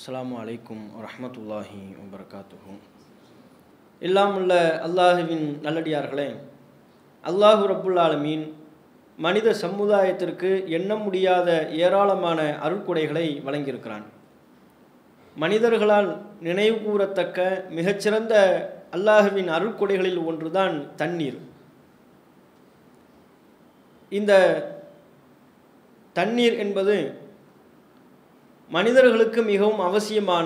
அஸ்ஸலாமு அலைக்கும் வரஹ்மத்துல்லாஹி வபரகாத்துஹு எல்லாம் உள்ள அல்லாஹுவின் நல்லடியார்களே அல்லாஹு ரப்புல் ஆலமீன் மனித சமுதாயத்திற்கு எண்ண முடியாத ஏராளமான அருட்கொடைகளை வழங்கியிருக்கிறான் மனிதர்களால் நினைவு கூறத்தக்க மிகச்சிறந்த அல்லாஹுவின் அருட்கொடைகளில் ஒன்றுதான் தண்ணீர் இந்த தண்ணீர் என்பது மனிதர்களுக்கு மிகவும் அவசியமான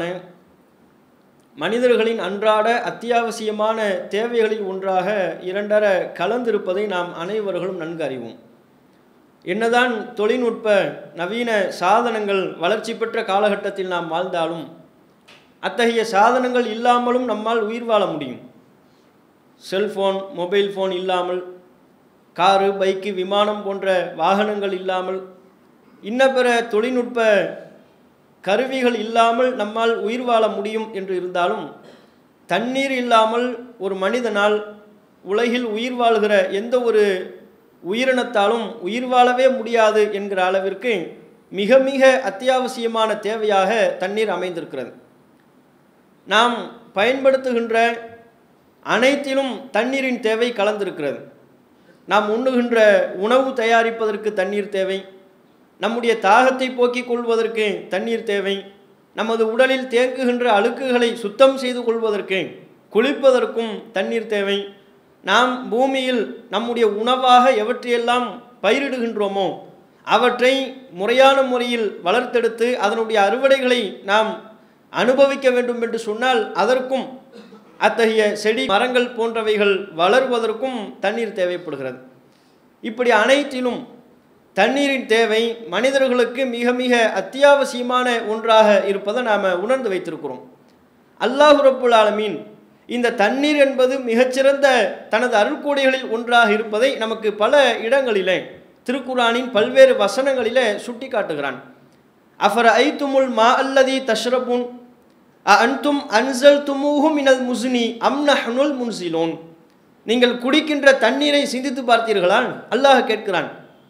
மனிதர்களின் அன்றாட அத்தியாவசியமான தேவைகளில் ஒன்றாக இரண்டர கலந்திருப்பதை நாம் அனைவர்களும் நன்கு அறிவோம் என்னதான் தொழில்நுட்ப நவீன சாதனங்கள் வளர்ச்சி பெற்ற காலகட்டத்தில் நாம் வாழ்ந்தாலும் அத்தகைய சாதனங்கள் இல்லாமலும் நம்மால் உயிர் வாழ முடியும் செல்ஃபோன் மொபைல் ஃபோன் இல்லாமல் காரு பைக்கு விமானம் போன்ற வாகனங்கள் இல்லாமல் இன்ன பிற தொழில்நுட்ப கருவிகள் இல்லாமல் நம்மால் உயிர் வாழ முடியும் என்று இருந்தாலும் தண்ணீர் இல்லாமல் ஒரு மனிதனால் உலகில் உயிர் வாழ்கிற எந்த ஒரு உயிரினத்தாலும் உயிர் வாழவே முடியாது என்கிற அளவிற்கு மிக மிக அத்தியாவசியமான தேவையாக தண்ணீர் அமைந்திருக்கிறது நாம் பயன்படுத்துகின்ற அனைத்திலும் தண்ணீரின் தேவை கலந்திருக்கிறது நாம் உண்ணுகின்ற உணவு தயாரிப்பதற்கு தண்ணீர் தேவை நம்முடைய தாகத்தை போக்கிக் கொள்வதற்கு தண்ணீர் தேவை நமது உடலில் தேங்குகின்ற அழுக்குகளை சுத்தம் செய்து கொள்வதற்கு குளிப்பதற்கும் தண்ணீர் தேவை நாம் பூமியில் நம்முடைய உணவாக எவற்றையெல்லாம் பயிரிடுகின்றோமோ அவற்றை முறையான முறையில் வளர்த்தெடுத்து அதனுடைய அறுவடைகளை நாம் அனுபவிக்க வேண்டும் என்று சொன்னால் அதற்கும் அத்தகைய செடி மரங்கள் போன்றவைகள் வளர்வதற்கும் தண்ணீர் தேவைப்படுகிறது இப்படி அனைத்திலும் தண்ணீரின் தேவை மனிதர்களுக்கு மிக மிக அத்தியாவசியமான ஒன்றாக இருப்பதை நாம் உணர்ந்து வைத்திருக்கிறோம் அல்லாஹு ரப்புல் ஆலமீன் இந்த தண்ணீர் என்பது மிகச்சிறந்த தனது அருள்கூடைகளில் ஒன்றாக இருப்பதை நமக்கு பல இடங்களிலே திருக்குரானின் பல்வேறு வசனங்களிலே சுட்டி காட்டுகிறான் அஃபர் ஐத்துமுல் மா அல்லதி தஷ்ரபுன் அன்தும் அன்சல் துமுகும் இனல் முஸ்னி அம்னஹனுல் முன்சிலோன் நீங்கள் குடிக்கின்ற தண்ணீரை சிந்தித்து பார்த்தீர்களா அல்லாஹ் கேட்கிறான்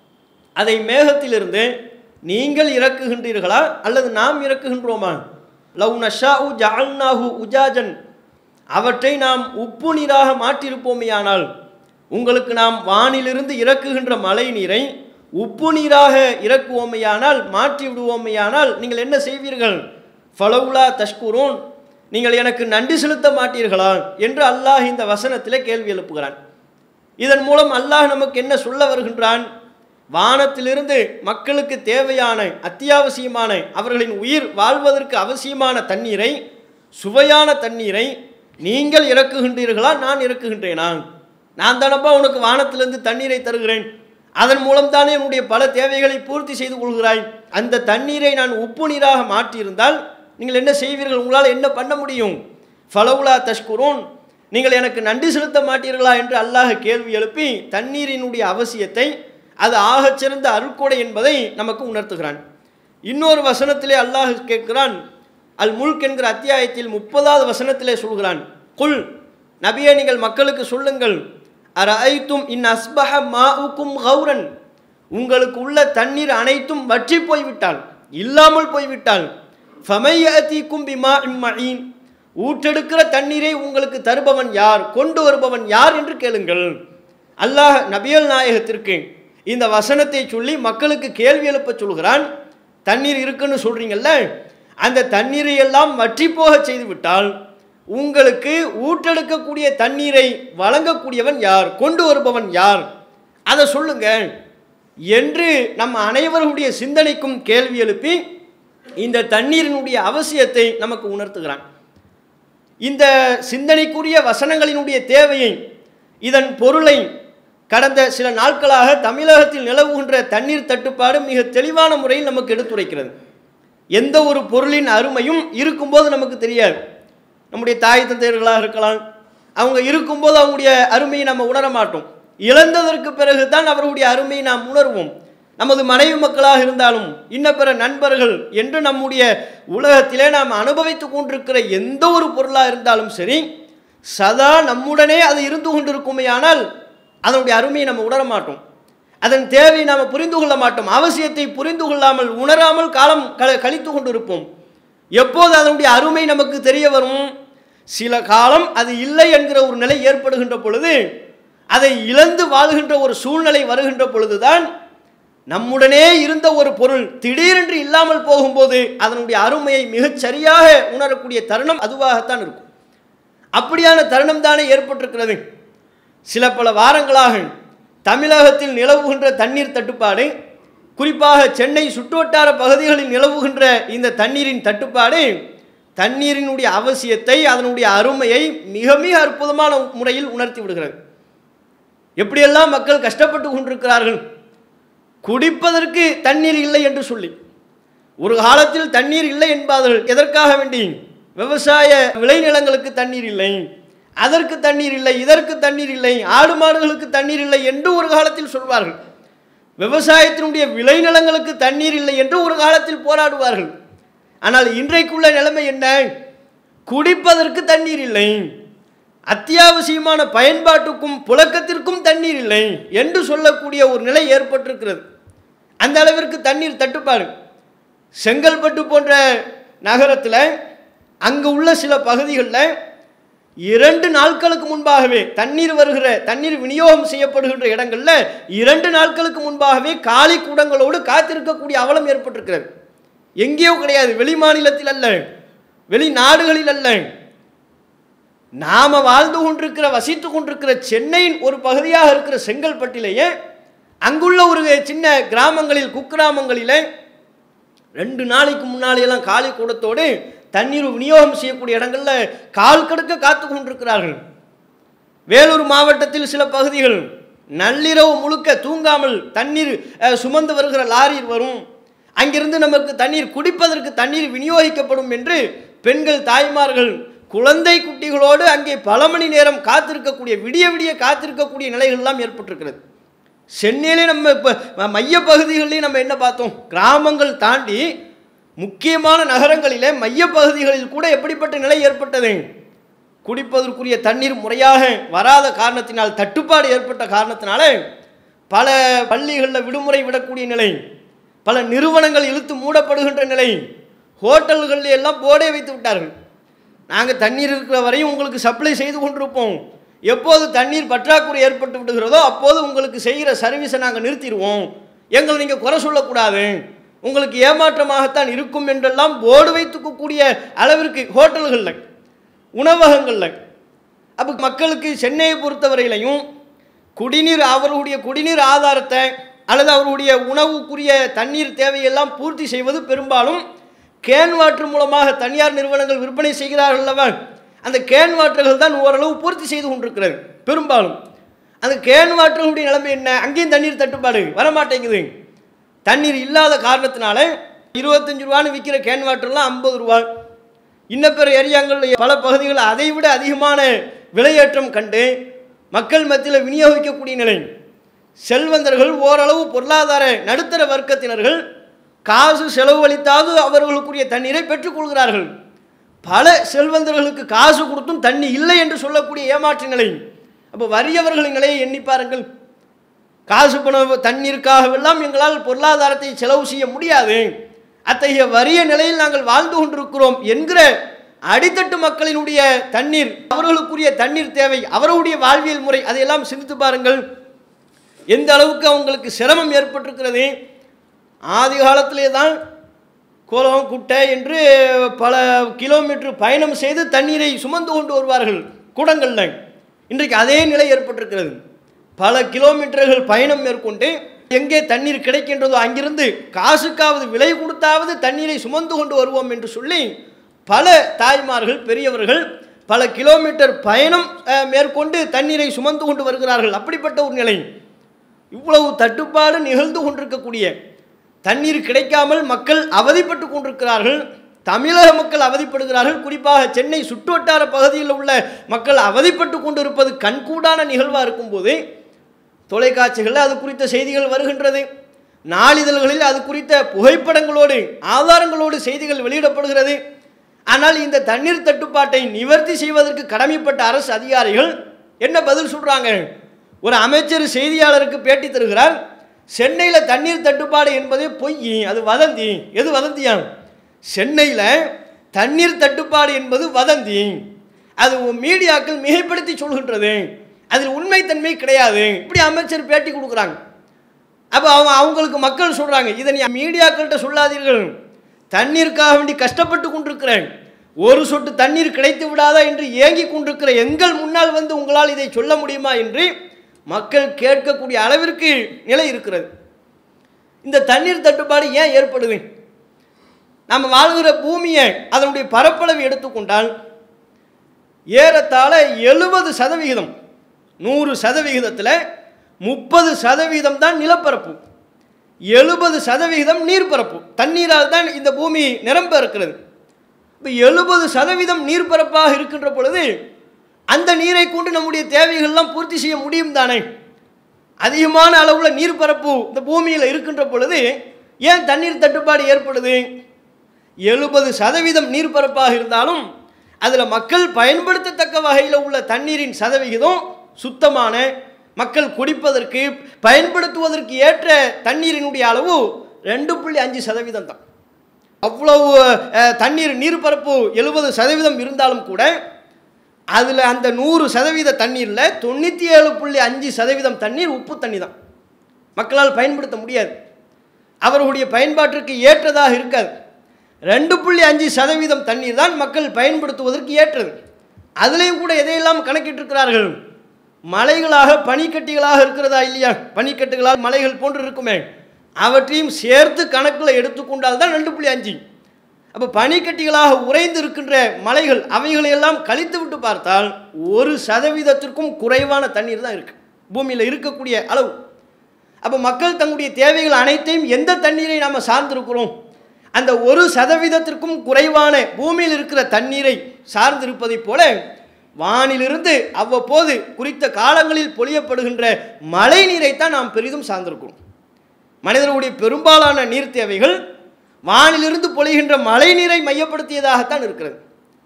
அதை மேகத்திலிருந்து நீங்கள் இறக்குகின்றீர்களா அல்லது நாம் இறக்குகின்றோமா லவ் நஷா உ ஜால்நாஹு உஜாஜன் அவற்றை நாம் உப்பு நீராக மாற்றியிருப்போமேயானால் உங்களுக்கு நாம் வானிலிருந்து இறக்குகின்ற மழை நீரை உப்பு நீராக இறக்குவோமையானால் மாற்றி விடுவோமையானால் நீங்கள் என்ன செய்வீர்கள் ஃபலவுலா தஷ்குரோன் நீங்கள் எனக்கு நன்றி செலுத்த மாட்டீர்களா என்று அல்லாஹ் இந்த வசனத்திலே கேள்வி எழுப்புகிறான் இதன் மூலம் அல்லாஹ் நமக்கு என்ன சொல்ல வருகின்றான் வானத்திலிருந்து மக்களுக்கு தேவையான அத்தியாவசியமான அவர்களின் உயிர் வாழ்வதற்கு அவசியமான தண்ணீரை சுவையான தண்ணீரை நீங்கள் இறக்குகின்றீர்களா நான் இறக்குகின்றேனா நான் தானப்பா உனக்கு வானத்திலிருந்து தண்ணீரை தருகிறேன் அதன் மூலம் தானே என்னுடைய பல தேவைகளை பூர்த்தி செய்து கொள்கிறாய் அந்த தண்ணீரை நான் உப்பு நீராக மாற்றியிருந்தால் நீங்கள் என்ன செய்வீர்கள் உங்களால் என்ன பண்ண முடியும் ஃபலவுலா தஷ்குரோன் நீங்கள் எனக்கு நன்றி செலுத்த மாட்டீர்களா என்று அல்லாஹ் கேள்வி எழுப்பி தண்ணீரினுடைய அவசியத்தை அது ஆகச்சிறந்த அருட்கொடை என்பதை நமக்கு உணர்த்துகிறான் இன்னொரு வசனத்திலே அல்லாஹ் கேட்கிறான் அல் முல்க் என்கிற அத்தியாயத்தில் முப்பதாவது வசனத்திலே சொல்கிறான் குல் நபியே நீங்கள் மக்களுக்கு சொல்லுங்கள் அர ஐத்தும் இன் அஸ்பஹ மாவுக்கும் கௌரன் உங்களுக்கு உள்ள தண்ணீர் அனைத்தும் வற்றி போய்விட்டால் இல்லாமல் போய்விட்டால் ஃபமையத்திக்கும் பிமா இம்மீன் ஊற்றெடுக்கிற தண்ணீரை உங்களுக்கு தருபவன் யார் கொண்டு வருபவன் யார் என்று கேளுங்கள் அல்லாஹ் நபியல் நாயகத்திற்கு இந்த வசனத்தை சொல்லி மக்களுக்கு கேள்வி எழுப்ப சொல்கிறான் தண்ணீர் இருக்குன்னு சொல்றீங்கல்ல அந்த தண்ணீரை எல்லாம் வற்றி போக செய்து விட்டால் உங்களுக்கு ஊற்றெடுக்கக்கூடிய தண்ணீரை வழங்கக்கூடியவன் யார் கொண்டு வருபவன் யார் அதை சொல்லுங்க என்று நம் அனைவருடைய சிந்தனைக்கும் கேள்வி எழுப்பி இந்த தண்ணீரினுடைய அவசியத்தை நமக்கு உணர்த்துகிறான் இந்த சிந்தனைக்குரிய வசனங்களினுடைய தேவையை இதன் பொருளை கடந்த சில நாட்களாக தமிழகத்தில் நிலவுகின்ற தண்ணீர் தட்டுப்பாடு மிக தெளிவான முறையில் நமக்கு எடுத்துரைக்கிறது எந்த ஒரு பொருளின் அருமையும் இருக்கும்போது நமக்கு தெரியாது நம்முடைய தாய் தந்தையர்களாக இருக்கலாம் அவங்க இருக்கும்போது அவங்களுடைய அருமையை நம்ம உணர மாட்டோம் இழந்ததற்கு பிறகு தான் அவர்களுடைய அருமையை நாம் உணர்வோம் நமது மனைவி மக்களாக இருந்தாலும் இன்ன பிற நண்பர்கள் என்று நம்முடைய உலகத்திலே நாம் அனுபவித்து கொண்டிருக்கிற எந்த ஒரு பொருளாக இருந்தாலும் சரி சதா நம்முடனே அது இருந்து கொண்டிருக்குமே ஆனால் அதனுடைய அருமையை நம்ம உணர மாட்டோம் அதன் தேவையை நாம் புரிந்து கொள்ள மாட்டோம் அவசியத்தை புரிந்து கொள்ளாமல் உணராமல் காலம் க கழித்து கொண்டிருப்போம் எப்போது அதனுடைய அருமை நமக்கு தெரிய வரும் சில காலம் அது இல்லை என்கிற ஒரு நிலை ஏற்படுகின்ற பொழுது அதை இழந்து வாழ்கின்ற ஒரு சூழ்நிலை வருகின்ற பொழுதுதான் நம்முடனே இருந்த ஒரு பொருள் திடீரென்று இல்லாமல் போகும்போது அதனுடைய அருமையை மிகச் சரியாக உணரக்கூடிய தருணம் அதுவாகத்தான் இருக்கும் அப்படியான தருணம் தானே ஏற்பட்டிருக்கிறது சில பல வாரங்களாக தமிழகத்தில் நிலவுகின்ற தண்ணீர் தட்டுப்பாடு குறிப்பாக சென்னை சுற்றுவட்டார பகுதிகளில் நிலவுகின்ற இந்த தண்ணீரின் தட்டுப்பாடு தண்ணீரினுடைய அவசியத்தை அதனுடைய அருமையை மிக மிக அற்புதமான முறையில் உணர்த்தி விடுகிறது எப்படியெல்லாம் மக்கள் கஷ்டப்பட்டு கொண்டிருக்கிறார்கள் குடிப்பதற்கு தண்ணீர் இல்லை என்று சொல்லி ஒரு காலத்தில் தண்ணீர் இல்லை என்பார்கள் எதற்காக வேண்டி விவசாய விளைநிலங்களுக்கு தண்ணீர் இல்லை அதற்கு தண்ணீர் இல்லை இதற்கு தண்ணீர் இல்லை ஆடு மாடுகளுக்கு தண்ணீர் இல்லை என்று ஒரு காலத்தில் சொல்வார்கள் விவசாயத்தினுடைய விளைநிலங்களுக்கு தண்ணீர் இல்லை என்று ஒரு காலத்தில் போராடுவார்கள் ஆனால் இன்றைக்குள்ள நிலைமை என்ன குடிப்பதற்கு தண்ணீர் இல்லை அத்தியாவசியமான பயன்பாட்டுக்கும் புழக்கத்திற்கும் தண்ணீர் இல்லை என்று சொல்லக்கூடிய ஒரு நிலை ஏற்பட்டிருக்கிறது அந்த அளவிற்கு தண்ணீர் தட்டுப்பாடு செங்கல்பட்டு போன்ற நகரத்தில் அங்கு உள்ள சில பகுதிகளில் இரண்டு நாட்களுக்கு முன்பாகவே தண்ணீர் வருகிற தண்ணீர் விநியோகம் செய்யப்படுகின்ற இடங்களில் இரண்டு நாட்களுக்கு முன்பாகவே காலி கூடங்களோடு காத்திருக்கக்கூடிய அவலம் ஏற்பட்டிருக்கிறது எங்கேயோ கிடையாது வெளி மாநிலத்தில் அல்ல வெளிநாடுகளில் அல்ல நாம வாழ்ந்து கொண்டிருக்கிற வசித்து கொண்டிருக்கிற சென்னையின் ஒரு பகுதியாக இருக்கிற செங்கல்பட்டிலேயே அங்குள்ள ஒரு சின்ன கிராமங்களில் குக்கிராமங்களிலே ரெண்டு நாளைக்கு முன்னாலேயெல்லாம் காலி கூடத்தோடு தண்ணீர் விநியோகம் செய்யக்கூடிய இடங்கள்ல கால் கடுக்க காத்து கொண்டிருக்கிறார்கள் வேலூர் மாவட்டத்தில் சில பகுதிகள் நள்ளிரவு முழுக்க தூங்காமல் தண்ணீர் அஹ், சுமந்து வருகிற லாரி வரும் அங்கிருந்து நமக்கு தண்ணீர் குடிப்பதற்கு தண்ணீர் விநியோகிக்கப்படும் என்று பெண்கள் தாய்மார்கள் குழந்தை குட்டிகளோடு அங்கே பல மணி நேரம் காத்திருக்கக்கூடிய விடிய விடிய காத்திருக்கக்கூடிய நிலைகள் எல்லாம் ஏற்பட்டிருக்கிறது சென்னையிலே நம்ம இப்போ மையப்பகுதிகளிலே நம்ம என்ன பார்த்தோம் கிராமங்கள் தாண்டி முக்கியமான நகரங்களிலே மையப்பகுதிகளில் கூட எப்படிப்பட்ட நிலை ஏற்பட்டது குடிப்பதற்குரிய தண்ணீர் முறையாக வராத காரணத்தினால் தட்டுப்பாடு ஏற்பட்ட காரணத்தினால பல பள்ளிகளில் விடுமுறை விடக்கூடிய நிலை பல நிறுவனங்கள் இழுத்து மூடப்படுகின்ற நிலை ஹோட்டல்கள் எல்லாம் போர்டே வைத்து விட்டார்கள் நாங்கள் தண்ணீர் இருக்கிற வரையும் உங்களுக்கு சப்ளை செய்து கொண்டிருப்போம் எப்போது தண்ணீர் பற்றாக்குறை ஏற்பட்டு விடுகிறதோ அப்போது உங்களுக்கு செய்கிற சர்வீஸை நாங்கள் நிறுத்திடுவோம் எங்களை நீங்கள் குறை சொல்லக்கூடாது உங்களுக்கு ஏமாற்றமாகத்தான் இருக்கும் என்றெல்லாம் போர்டு வைத்துக்கக்கூடிய அளவிற்கு ஹோட்டல்களில் உணவகங்களில் அப்போ மக்களுக்கு சென்னையை பொறுத்தவரையிலையும் குடிநீர் அவர்களுடைய குடிநீர் ஆதாரத்தை அல்லது அவர்களுடைய உணவுக்குரிய தண்ணீர் தேவையெல்லாம் பூர்த்தி செய்வது பெரும்பாலும் கேன் வாட்டர் மூலமாக தனியார் நிறுவனங்கள் விற்பனை செய்கிறார்கள் அல்லவா அந்த கேன் வாட்டர்கள் தான் ஓரளவு பூர்த்தி செய்து கொண்டிருக்கிறது பெரும்பாலும் அந்த கேன் வாட்டர்களுடைய நிலைமை என்ன அங்கேயும் தண்ணீர் தட்டுப்பாடு வரமாட்டேங்குது தண்ணீர் இல்லாத காரணத்தினால இருபத்தஞ்சு ரூபான்னு விற்கிற கேன் வாட்டர்லாம் ஐம்பது ரூபா இன்னும் பிற ஏரியாங்களில் பல பகுதிகளில் அதை விட அதிகமான விலையேற்றம் கண்டு மக்கள் மத்தியில் விநியோகிக்கக்கூடிய நிலை செல்வந்தர்கள் ஓரளவு பொருளாதார நடுத்தர வர்க்கத்தினர்கள் காசு செலவழித்தாவது அவர்களுக்குரிய தண்ணீரை பெற்றுக்கொள்கிறார்கள் பல செல்வந்தர்களுக்கு காசு கொடுத்தும் தண்ணி இல்லை என்று சொல்லக்கூடிய ஏமாற்று நிலை அப்போ வறியவர்களின் நிலையை எண்ணி பாருங்கள் காசு பணம் தண்ணீருக்காகவெல்லாம் எங்களால் பொருளாதாரத்தை செலவு செய்ய முடியாது அத்தகைய வறிய நிலையில் நாங்கள் வாழ்ந்து கொண்டிருக்கிறோம் என்கிற அடித்தட்டு மக்களினுடைய தண்ணீர் அவர்களுக்குரிய தண்ணீர் தேவை அவர்களுடைய வாழ்வியல் முறை அதையெல்லாம் சிந்தித்து பாருங்கள் எந்த அளவுக்கு அவங்களுக்கு சிரமம் ஏற்பட்டிருக்கிறது ஆதி காலத்திலே தான் கோலம் குட்டை என்று பல கிலோமீட்டர் பயணம் செய்து தண்ணீரை சுமந்து கொண்டு வருவார்கள் குடங்களில் இன்றைக்கு அதே நிலை ஏற்பட்டிருக்கிறது பல கிலோமீட்டர்கள் பயணம் மேற்கொண்டு எங்கே தண்ணீர் கிடைக்கின்றதோ அங்கிருந்து காசுக்காவது விலை கொடுத்தாவது தண்ணீரை சுமந்து கொண்டு வருவோம் என்று சொல்லி பல தாய்மார்கள் பெரியவர்கள் பல கிலோமீட்டர் பயணம் அஹ், மேற்கொண்டு தண்ணீரை சுமந்து கொண்டு வருகிறார்கள் அப்படிப்பட்ட ஒரு நிலை இவ்வளவு தட்டுப்பாடு நிகழ்ந்து கொண்டிருக்கக்கூடிய தண்ணீர் கிடைக்காமல் மக்கள் அவதிப்பட்டு கொண்டிருக்கிறார்கள் தமிழக மக்கள் அவதிப்படுகிறார்கள் குறிப்பாக சென்னை சுற்றுவட்டார பகுதியில் உள்ள மக்கள் அவதிப்பட்டு கொண்டிருப்பது கண்கூடான நிகழ்வாக இருக்கும்போது தொலைக்காட்சிகளில் அது குறித்த செய்திகள் வருகின்றது நாளிதழ்களில் அது குறித்த புகைப்படங்களோடு ஆதாரங்களோடு செய்திகள் வெளியிடப்படுகிறது ஆனால் இந்த தண்ணீர் தட்டுப்பாட்டை நிவர்த்தி செய்வதற்கு கடமைப்பட்ட அரசு அதிகாரிகள் என்ன பதில் சொல்றாங்க ஒரு அமைச்சர் செய்தியாளருக்கு பேட்டி தருகிறார் சென்னையில் தண்ணீர் தட்டுப்பாடு என்பதே பொய் அது வதந்தி எது வதந்தியா சென்னையில் தண்ணீர் தட்டுப்பாடு என்பது வதந்தி அது மீடியாக்கள் மிகைப்படுத்தி சொல்கின்றது அதில் உண்மைத்தன்மை கிடையாது இப்படி அமைச்சர் பேட்டி கொடுக்குறாங்க அப்போ அவங்க அவங்களுக்கு மக்கள் சொல்கிறாங்க இதை நீ மீடியாக்கள்கிட்ட சொல்லாதீர்கள் தண்ணீருக்காக வேண்டி கஷ்டப்பட்டு கொண்டிருக்கிறேன் ஒரு சொட்டு தண்ணீர் கிடைத்து விடாதா என்று ஏங்கி கொண்டிருக்கிற எங்கள் முன்னால் வந்து உங்களால் இதை சொல்ல முடியுமா என்று மக்கள் கேட்கக்கூடிய அளவிற்கு நிலை இருக்கிறது இந்த தண்ணீர் தட்டுப்பாடு ஏன் ஏற்படுது நம்ம வாழ்கிற பூமியை அதனுடைய பரப்பளவு எடுத்துக்கொண்டால் ஏறத்தாழ எழுபது சதவிகிதம் நூறு சதவிகிதத்தில் முப்பது சதவீதம் தான் நிலப்பரப்பு எழுபது சதவிகிதம் நீர்ப்பரப்பு தண்ணீரால் தான் இந்த பூமி நிரம்ப இருக்கிறது இப்போ எழுபது சதவீதம் நீர்ப்பரப்பாக இருக்கின்ற பொழுது அந்த நீரை கொண்டு நம்முடைய தேவைகள்லாம் பூர்த்தி செய்ய முடியும் தானே அதிகமான அளவில் நீர்ப்பரப்பு இந்த பூமியில் இருக்கின்ற பொழுது ஏன் தண்ணீர் தட்டுப்பாடு ஏற்படுது எழுபது சதவீதம் நீர்ப்பரப்பாக இருந்தாலும் அதில் மக்கள் பயன்படுத்தத்தக்க வகையில் உள்ள தண்ணீரின் சதவிகிதம் சுத்தமான மக்கள் குடிப்பதற்கு பயன்படுத்துவதற்கு ஏற்ற தண்ணீரினுடைய அளவு ரெண்டு புள்ளி அஞ்சு சதவீதம் தான் அவ்வளவு அஹ், தண்ணீர் நீர்ப்பரப்பு எழுபது சதவீதம் இருந்தாலும் கூட அதில் அந்த நூறு சதவீத தண்ணீரில் தொண்ணூற்றி ஏழு புள்ளி அஞ்சு சதவீதம் தண்ணீர் உப்பு தண்ணி தான் மக்களால் பயன்படுத்த முடியாது அவர்களுடைய பயன்பாட்டிற்கு ஏற்றதாக இருக்காது ரெண்டு புள்ளி அஞ்சு சதவீதம் தண்ணீர் தான் மக்கள் பயன்படுத்துவதற்கு ஏற்றது அதுலேயும் கூட எதையெல்லாம் கணக்கிட்டிருக்கிறார்கள் மலைகளாக பனிக்கட்டிகளாக இருக்கிறதா இல்லையா பனிக்கட்டுகளால் மலைகள் போன்று இருக்குமே அவற்றையும் சேர்த்து கணக்கில் எடுத்துக்கொண்டால் தான் ரெண்டு புள்ளி அஞ்சு அப்போ பனிக்கட்டிகளாக உறைந்து இருக்கின்ற மலைகள் அவைகளையெல்லாம் கழித்து விட்டு பார்த்தால் ஒரு சதவீதத்திற்கும் குறைவான தண்ணீர் தான் இருக்குது பூமியில் இருக்கக்கூடிய அளவு அப்போ மக்கள் தங்களுடைய தேவைகள் அனைத்தையும் எந்த தண்ணீரை நாம் சார்ந்திருக்கிறோம் அந்த ஒரு சதவீதத்திற்கும் குறைவான பூமியில் இருக்கிற தண்ணீரை சார்ந்திருப்பதைப் போல வானிலிருந்து அவ்வப்போது குறித்த காலங்களில் பொழியப்படுகின்ற மழை நீரைத்தான் நாம் பெரிதும் சார்ந்திருக்கிறோம் மனிதர்களுடைய பெரும்பாலான நீர் தேவைகள் வானிலிருந்து பொழிகின்ற மழை நீரை மையப்படுத்தியதாகத்தான் இருக்கிறது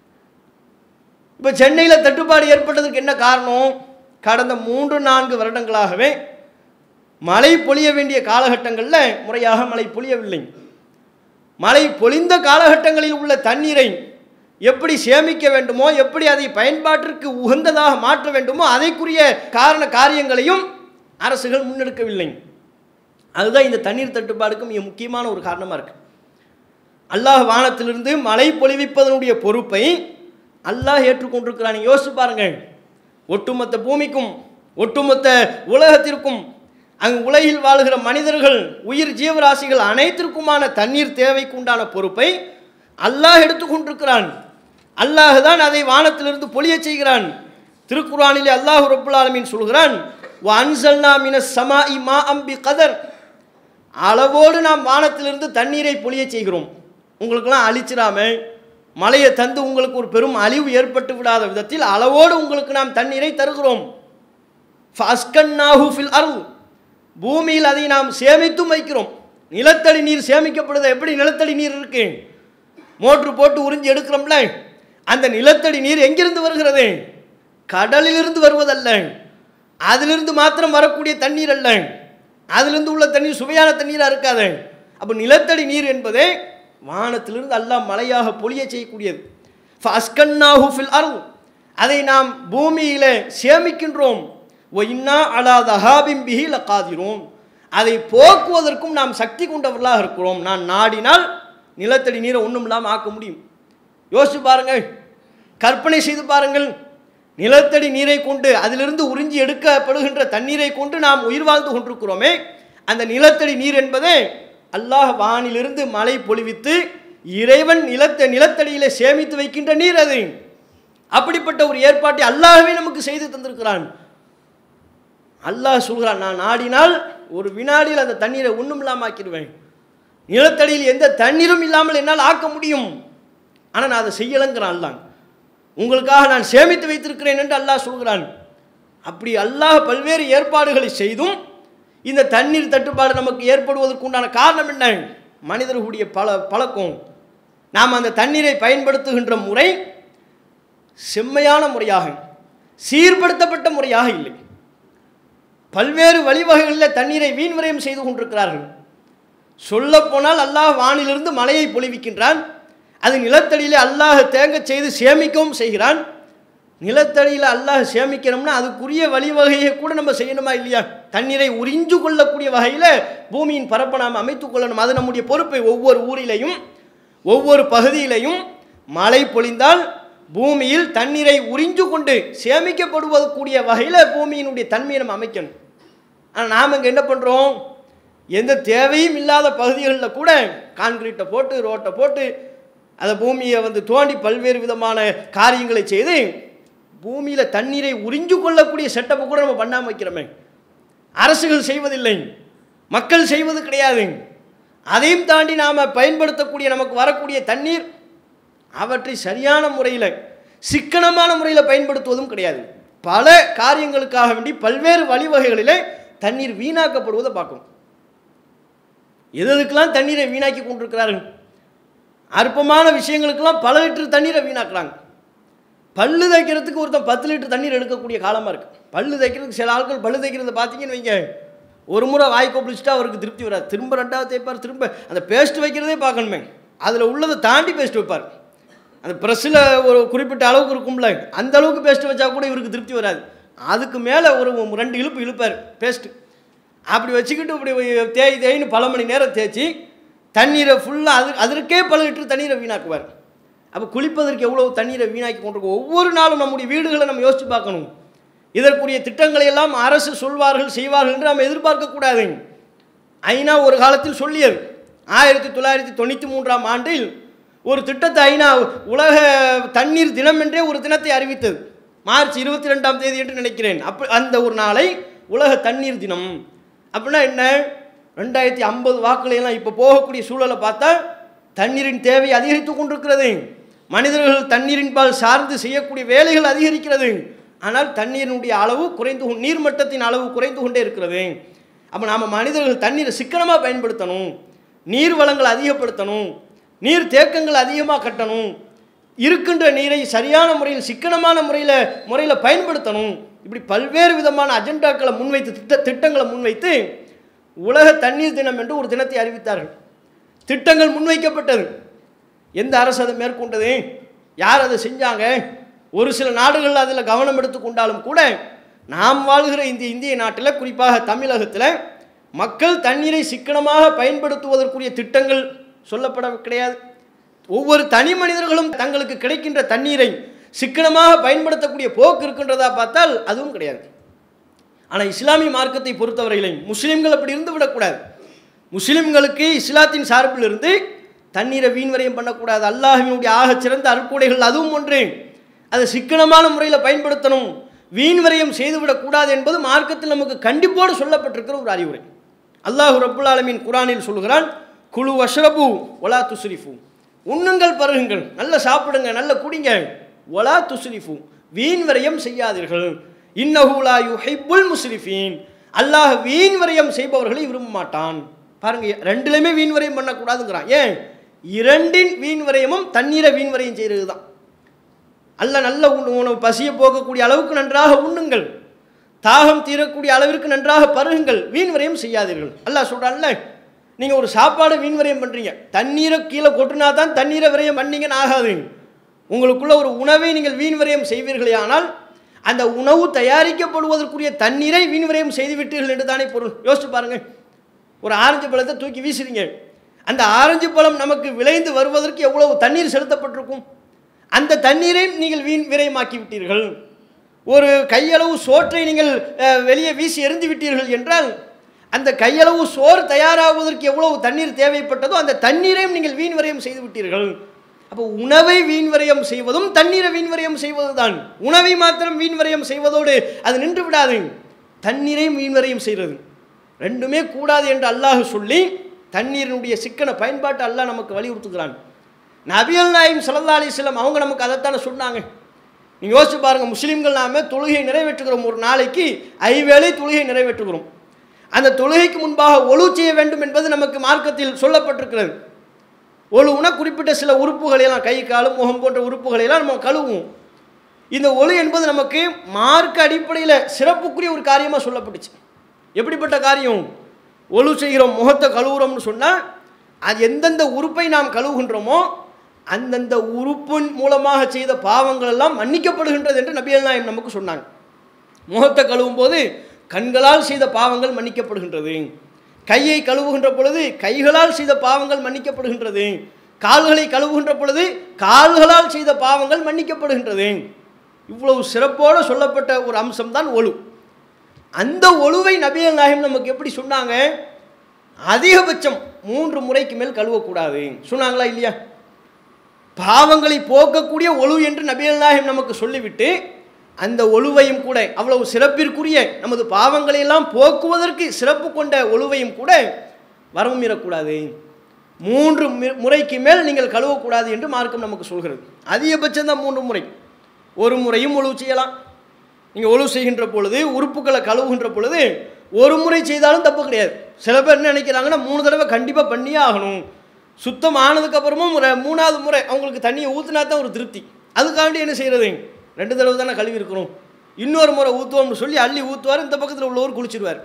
இப்போ சென்னையில் தட்டுப்பாடு ஏற்பட்டதற்கு என்ன காரணம் கடந்த மூன்று நான்கு வருடங்களாகவே மழை பொழிய வேண்டிய காலகட்டங்களில் முறையாக மழை பொழியவில்லை மழை பொழிந்த காலகட்டங்களில் உள்ள தண்ணீரை எப்படி சேமிக்க வேண்டுமோ எப்படி அதை பயன்பாட்டிற்கு உகந்ததாக மாற்ற வேண்டுமோ அதைக்குரிய காரண காரியங்களையும் அரசுகள் முன்னெடுக்கவில்லை அதுதான் இந்த தண்ணீர் தட்டுப்பாடுக்கு மிக முக்கியமான ஒரு காரணமாக இருக்கு அல்லாஹ் வானத்திலிருந்து மழை பொழிவிப்பதனுடைய பொறுப்பை அல்லாஹ் ஏற்றுக்கொண்டிருக்கிறான் நீங்க யோசிச்சு பாருங்க ஒட்டுமொத்த பூமிக்கும் ஒட்டுமொத்த உலகத்திற்கும் அங்கு உலகில் வாழ்கிற மனிதர்கள் உயிர் ஜீவராசிகள் அனைத்திற்குமான தண்ணீர் தேவைக்கு உண்டான பொறுப்பை அல்லாஹ் எடுத்துக்கொண்டிருக்கிறான் அல்லாஹ் தான் அதை வானத்திலிருந்து பொழியச் செய்கிறான் திருக்குறானிலே அல்லாஹ் ரப்புல் ஆலமீன் சொல்கிறான் "வ அன்சல்னா மினஸ் ஸமாஇ மாஅம் பிகதர் அளவோடு நாம் வானத்திலிருந்து தண்ணீரை பொழியச் செய்கிறோம் உங்களுக்கெல்லாம் அழிச்சிடாம மழையை தந்து உங்களுக்கு ஒரு பெரும் அழிவு ஏற்பட்டு விடாத விதத்தில் அளவோடு உங்களுக்கு நாம் தண்ணீரை தருகிறோம் ஃபஸ்கன்னாஹு ஃபில் அருள் பூமியில் அதை நாம் சேமித்தும் வைக்கிறோம் நிலத்தடி நீர் சேமிக்கப்படுது எப்படி நிலத்தடி நீர் இருக்கு மோட்ரு போட்டு உறிஞ்சி எடுக்கிறோம்ல அந்த நிலத்தடி நீர் எங்கிருந்து வருகிறது கடலிலிருந்து வருவதல்ல அதிலிருந்து மாத்திரம் வரக்கூடிய தண்ணீர் அல்ல அதிலிருந்து உள்ள தண்ணீர் சுவையான தண்ணீராக இருக்காது அப்போ நிலத்தடி நீர் என்பதே வானத்திலிருந்து அல்லாஹ் மழையாக பொழிய செய்யக்கூடியது ஃபஸ்கன்னாஹு ஃபில் அருள் அதை நாம் பூமியில் சேமிக்கின்றோம் ஒ இன்னா அலா தஹாபிம் பிஹி லகாதிரோம் அதை போக்குவதற்கும் நாம் சக்தி கொண்டவர்களாக இருக்கிறோம் நான் நாடினால் நிலத்தடி நீரை ஒன்றும் இல்லாமல் ஆக்க முடியும் யோசிச்சு பாருங்கள் கற்பனை செய்து பாருங்கள் நிலத்தடி நீரை கொண்டு அதிலிருந்து உறிஞ்சி எடுக்கப்படுகின்ற தண்ணீரை கொண்டு நாம் உயிர் வாழ்ந்து கொண்டிருக்கிறோமே அந்த நிலத்தடி நீர் என்பதே அல்லாஹ் வானிலிருந்து மழை பொழிவித்து இறைவன் நிலத்த நிலத்தடியிலே சேமித்து வைக்கின்ற நீர் அது அப்படிப்பட்ட ஒரு ஏற்பாட்டை அல்லாஹ்வே நமக்கு செய்து தந்திருக்கிறான் அல்லாஹ் சொல்கிறான் நான் நாடினால் ஒரு வினாடியில் அந்த தண்ணீரை ஒன்றும் இல்லாமல் ஆக்கிடுவேன் நிலத்தடியில் எந்த தண்ணீரும் இல்லாமல் என்னால் ஆக்க முடியும் ஆனால் நான் அதை செய்யலைங்கிறான் அல்லாஹ் உங்களுக்காக நான் சேமித்து வைத்திருக்கிறேன் என்று அல்லாஹ் சொல்கிறான் அப்படி அல்லாஹ் பல்வேறு ஏற்பாடுகளை செய்தும் இந்த தண்ணீர் தட்டுப்பாடு நமக்கு ஏற்படுவதற்கு உண்டான காரணம் என்ன மனிதர்களுடைய பல பழக்கம் நாம் அந்த தண்ணீரை பயன்படுத்துகின்ற முறை செம்மையான முறையாக சீர்படுத்தப்பட்ட முறையாக இல்லை பல்வேறு வழிவகைகளில் தண்ணீரை வீண் விரயம் செய்து கொண்டிருக்கிறார்கள் சொல்லப்போனால் அல்லாஹ் வானிலிருந்து மழையை பொழிவிக்கின்றான் அது நிலத்தடியிலே அல்லாஹ் தேங்க செய்து சேமிக்கவும் செய்கிறான் நிலத்தடியில் அல்லாஹ் சேமிக்கணும்னா அதுக்குரிய வழிவகையை கூட நம்ம செய்யணுமா இல்லையா தண்ணீரை உறிஞ்சு கொள்ளக்கூடிய வகையில் பூமியின் பரப்பை நாம் அமைத்துக் கொள்ளணும் அது நம்முடைய பொறுப்பை ஒவ்வொரு ஊரிலையும் ஒவ்வொரு பகுதியிலையும் மழை பொழிந்தால் பூமியில் தண்ணீரை உறிஞ்சு கொண்டு சேமிக்கப்படுவதற்குரிய வகையில் பூமியினுடைய தன்மையை நம்ம அமைக்கணும் ஆனால் நாம் இங்கே என்ன பண்ணுறோம் எந்த தேவையும் இல்லாத பகுதிகளில் கூட கான்கிரீட்டை போட்டு ரோட்டை போட்டு அதை பூமியை வந்து தோண்டி பல்வேறு விதமான காரியங்களை செய்து பூமியில் தண்ணீரை உறிஞ்சு கொள்ளக்கூடிய செட்டப்பை கூட நம்ம பண்ணாமல் வைக்கிறோமே அரசுகள் செய்வதில்லை மக்கள் செய்வது கிடையாது அதையும் தாண்டி நாம் பயன்படுத்தக்கூடிய நமக்கு வரக்கூடிய தண்ணீர் அவற்றை சரியான முறையில் சிக்கனமான முறையில் பயன்படுத்துவதும் கிடையாது பல காரியங்களுக்காக வேண்டி பல்வேறு வழிவகைகளில் தண்ணீர் வீணாக்கப்படுவதை பார்க்கணும் எது எதுக்கெல்லாம் தண்ணீரை வீணாக்கி கொண்டிருக்கிறார்கள் அற்பமான விஷயங்களுக்கெல்லாம் பல லிட்டர் தண்ணீரை வீணாக்குறாங்க பல்லு தைக்கிறதுக்கு ஒருத்தன் பத்து லிட்டர் தண்ணீர் எடுக்கக்கூடிய காலமாக இருக்குது பல்லு தைக்கிறதுக்கு சில ஆட்கள் பல்லு தைக்கிறத பார்த்தீங்கன்னு வைங்க ஒரு முறை வாய் கொப்பளிச்சுட்டா அவருக்கு திருப்தி வராது திரும்ப ரெண்டாவது தேய்ப்பார் திரும்ப அந்த பேஸ்ட் வைக்கிறதே பார்க்கணுமே அதில் உள்ளதை தாண்டி பேஸ்ட் வைப்பார் அந்த ப்ரெஸ்ஸில் ஒரு குறிப்பிட்ட அளவுக்கு இருக்கும்ல அந்த அளவுக்கு பேஸ்ட் வச்சா கூட இவருக்கு திருப்தி வராது அதுக்கு மேலே ஒரு ரெண்டு இழுப்பு இழுப்பார் பேஸ்ட்டு அப்படி வச்சுக்கிட்டு இப்படி தேய் தேய்னு பல மணி நேரம் தேய்ச்சி தண்ணீரை ஃபுல்லாக அது அதற்கே பல லிட்டர் தண்ணீரை வீணாக்குவார் அப்போ குளிப்பதற்கு எவ்வளவு தண்ணீரை வீணாக்கி கொண்டிருக்கோம் ஒவ்வொரு நாளும் நம்முடைய வீடுகளை நம்ம யோசித்து பார்க்கணும் இதற்குரிய திட்டங்களை எல்லாம் அரசு சொல்வார்கள் செய்வார்கள் என்று நாம் எதிர்பார்க்கக்கூடாது ஐநா ஒரு காலத்தில் சொல்லியது ஆயிரத்தி தொள்ளாயிரத்தி தொண்ணூற்றி மூன்றாம் ஆண்டில் ஒரு திட்டத்தை ஐநா உலக தண்ணீர் தினம் என்றே ஒரு தினத்தை அறிவித்தது மார்ச் இருபத்தி ரெண்டாம் தேதி என்று நினைக்கிறேன் அப்போ அந்த ஒரு நாளை உலக தண்ணீர் தினம் அப்படின்னா என்ன ரெண்டாயிரத்தி ஐம்பது வாக்குலையெல்லாம் இப்போ போகக்கூடிய சூழலை பார்த்தா தண்ணீரின் தேவை அதிகரித்து கொண்டிருக்கிறது மனிதர்கள் தண்ணீரின் பால் சார்ந்து செய்யக்கூடிய வேலைகள் அதிகரிக்கிறது ஆனால் தண்ணீரினுடைய அளவு குறைந்து கொ- நீர்மட்டத்தின் அளவு குறைந்து கொண்டே இருக்கிறது அப்போ நாம் மனிதர்கள் தண்ணீரை சிக்கனமாக பயன்படுத்தணும் நீர் வளங்களை அதிகப்படுத்தணும் நீர் தேக்கங்கள் அதிகமாக கட்டணும் இருக்கின்ற நீரை சரியான முறையில் சிக்கனமான முறையில் முறையில் பயன்படுத்தணும் இப்படி பல்வேறு விதமான அஜெண்டாக்களை முன்வைத்து திட்ட திட்டங்களை முன்வைத்து உலக தண்ணீர் தினம் என்று ஒரு தினத்தை அறிவித்தார்கள் திட்டங்கள் முன்வைக்கப்பட்டது எந்த அரசு அதை மேற்கொண்டது யார் அதை செஞ்சாங்க ஒரு சில நாடுகள் அதில் கவனம் எடுத்து கொண்டாலும் கூட நாம் வாழ்கிற இந்த இந்திய நாட்டில் குறிப்பாக தமிழகத்தில் மக்கள் தண்ணீரை சிக்கனமாக பயன்படுத்துவதற்குரிய திட்டங்கள் சொல்லப்பட கிடையாது ஒவ்வொரு தனி மனிதர்களும் தங்களுக்கு கிடைக்கின்ற தண்ணீரை சிக்கனமாக பயன்படுத்தக்கூடிய போக்கு இருக்கின்றதா பார்த்தால் அதுவும் கிடையாது ஆனால் இஸ்லாமிய மார்க்கத்தை பொறுத்தவரையிலே முஸ்லீம்கள் அப்படி இருந்து விடக்கூடாது முஸ்லீம்களுக்கு இஸ்லாத்தின் சார்பில் இருந்து தண்ணீரை வீண் விரயம் பண்ணக்கூடாது அல்லாஹ்வினுடைய ஆகச் சிறந்த அருட்கொடைகள் அதுவும் ஒன்று அதை சிக்கனமான முறையில் பயன்படுத்தணும் வீண் விரயம் செய்துவிடக்கூடாது என்பது மார்க்கத்தில் நமக்கு கண்டிப்போடு சொல்லப்பட்டிருக்கிற ஒரு அறிவுரை அல்லாஹ் ரப்புல் ஆலமீன் குரானில் சொல்கிறான் குழு வஷ்ரபு ஒலா துஸ்ரிஃபு உண்ணுங்கள் பருகுங்கள் நல்ல சாப்பிடுங்க நல்ல குடிங்க ஒலா துஸ்ரிஃபு வீண் விரயம் செய்யாதீர்கள் இன்னஹூலா யுஹிப்புல் முஸ்ரிஃபீன் அல்லாஹ் வீண் விரயம் செய்பவர்களை விரும்ப மாட்டான் பாருங்க ரெண்டுலையுமே வீண் விரயம் பண்ணக்கூடாதுங்கிறான் ஏன் இரண்டின் வீண் விரயமும் தண்ணீரை வீண் விரயம் செய்கிறது தான் அல்ல நல்ல உணவு உணவு பசியை போக்கக்கூடிய அளவுக்கு நன்றாக உண்ணுங்கள் தாகம் தீரக்கூடிய அளவிற்கு நன்றாக பருகுங்கள் வீண் விரயம் செய்யாதீர்கள் அல்லாஹ் சொல்கிறான்ல நீங்கள் ஒரு சாப்பாடு வீண் விரயம் பண்ணுறீங்க தண்ணீரை கீழே கொட்டினா தான் தண்ணீரை விரயம் பண்ணீங்கன்னு ஆகாது உங்களுக்குள்ள ஒரு உணவை நீங்கள் வீண் விரயம் செய்வீர்களே ஆனால் அந்த உணவு தயாரிக்கப்படுவதற்குரிய தண்ணீரை வீண் விரயம் செய்து விட்டீர்கள் என்று தானே பொருள் யோசிச்சு பாருங்கள் ஒரு ஆரஞ்சு பழத்தை தூக்கி வீசுறீங்க அந்த ஆரஞ்சு பழம் நமக்கு விளைந்து வருவதற்கு எவ்வளவு தண்ணீர் செலுத்தப்பட்டிருக்கும் அந்த தண்ணீரை நீங்கள் வீண் விரயமாக்கி விட்டீர்கள் ஒரு கையளவு சோற்றை நீங்கள் அஹ், வெளியே வீசி எறிந்து விட்டீர்கள் என்றால் அந்த கையளவு சோறு தயாராகுவதற்கு எவ்வளவு தண்ணீர் தேவைப்பட்டதோ அந்த தண்ணீரையும் நீங்கள் வீண் விரயம் செய்து விட்டீர்கள் அப்போ உணவை வீண் விரயம் செய்வதும் தண்ணீரை வீண் விரயம் செய்வதுதான் உணவை மாத்திரம் வீண் விரயம் செய்வதோடு அது நின்று விடாது தண்ணீரையும் வீண் விரயம் செய்கிறது ரெண்டுமே கூடாது என்று அல்லாஹ் சொல்லி தண்ணீரினுடைய சிக்கன பயன்பாட்டை அல்லாஹ் நமக்கு வலியுறுத்துகிறான் நபியல் நாயும் சல்லா அலிஸ்லாம் அவங்க நமக்கு அதைத்தானே சொன்னாங்க நீங்கள் யோசிச்சு பாருங்கள் முஸ்லீம்கள் நாம தொழுகை நிறைவேற்றுகிறோம் ஒரு நாளைக்கு ஐவேளை தொழுகை நிறைவேற்றுகிறோம் அந்த தொழுகைக்கு முன்பாக ஒழு செய்ய வேண்டும் என்பது நமக்கு மார்க்கத்தில் சொல்லப்பட்டிருக்கிறது ஒழுவுனா குறிப்பிட்ட சில உறுப்புகளையெல்லாம் கை காலும் முகம் போன்ற உறுப்புகளையெல்லாம் நம்ம கழுவுவோம் இந்த ஒளி என்பது நமக்கு மார்க்க அடிப்படையில் சிறப்புக்குரிய ஒரு காரியமாக சொல்லப்பட்டுச்சு எப்படிப்பட்ட காரியம் ஒழு செய்கிறோம் முகத்தை கழுவுறோம்னு சொன்னால் அது எந்தெந்த உறுப்பை நாம் கழுவுகின்றோமோ அந்தந்த உறுப்பின் மூலமாக செய்த பாவங்கள் எல்லாம் மன்னிக்கப்படுகின்றது என்று நபிகள் நாயம் நமக்கு சொன்னாங்க முகத்தை கழுவும் போது கண்களால் செய்த பாவங்கள் மன்னிக்கப்படுகின்றது கையை கழுவுகின்ற பொழுது கைகளால் செய்த பாவங்கள் மன்னிக்கப்படுகின்றது கால்களை கழுவுகின்ற பொழுது கால்களால் செய்த பாவங்கள் மன்னிக்கப்படுகின்றது இவ்வளவு சிறப்போடு சொல்லப்பட்ட ஒரு அம்சம்தான் ஒழு அந்த ஒழுவை நபிகள் நாயகம் நமக்கு எப்படி சொன்னாங்க அதிகபட்சம் மூன்று முறைக்கு மேல் கழுவக்கூடாது சொன்னாங்களா இல்லையா பாவங்களை போக்கக்கூடிய ஒழு என்று நபிகள் நாயகம் நமக்கு சொல்லிவிட்டு அந்த ஒழுவையும் கூட அவ்வளவு சிறப்பிற்குரிய நமது பாவங்களை எல்லாம் போக்குவதற்கு சிறப்பு கொண்ட ஒழுவையும் கூட வரவும் மீறக்கூடாது மூன்று மி- முறைக்கு மேல் நீங்கள் கழுவக்கூடாது என்று மார்க்கம் நமக்கு சொல்கிறது அதிகபட்சம் தான் மூன்று முறை ஒரு முறையும் ஒழுவு செய்யலாம் நீங்கள் ஒழுவு செய்கின்ற பொழுது உறுப்புகளை கழுவுகின்ற பொழுது ஒரு முறை செய்தாலும் தப்பு கிடையாது சில பேர் என்ன நினைக்கிறாங்கன்னா மூணு தடவை கண்டிப்பாக பண்ணியே ஆகணும் சுத்தம் ஆனதுக்கப்புறமும் ஒரு மூணாவது முறை அவங்களுக்கு தண்ணியை ஊற்றினா தான் ஒரு திருப்தி அதுக்காண்டி என்ன செய்கிறது ரெண்டு தடவை தானே கழுவி இருக்கிறோம் இன்னொரு முறை ஊற்றுவோம்னு சொல்லி அள்ளி ஊற்றுவார் இந்த பக்கத்தில் உள்ளவர் குளிச்சிடுவார்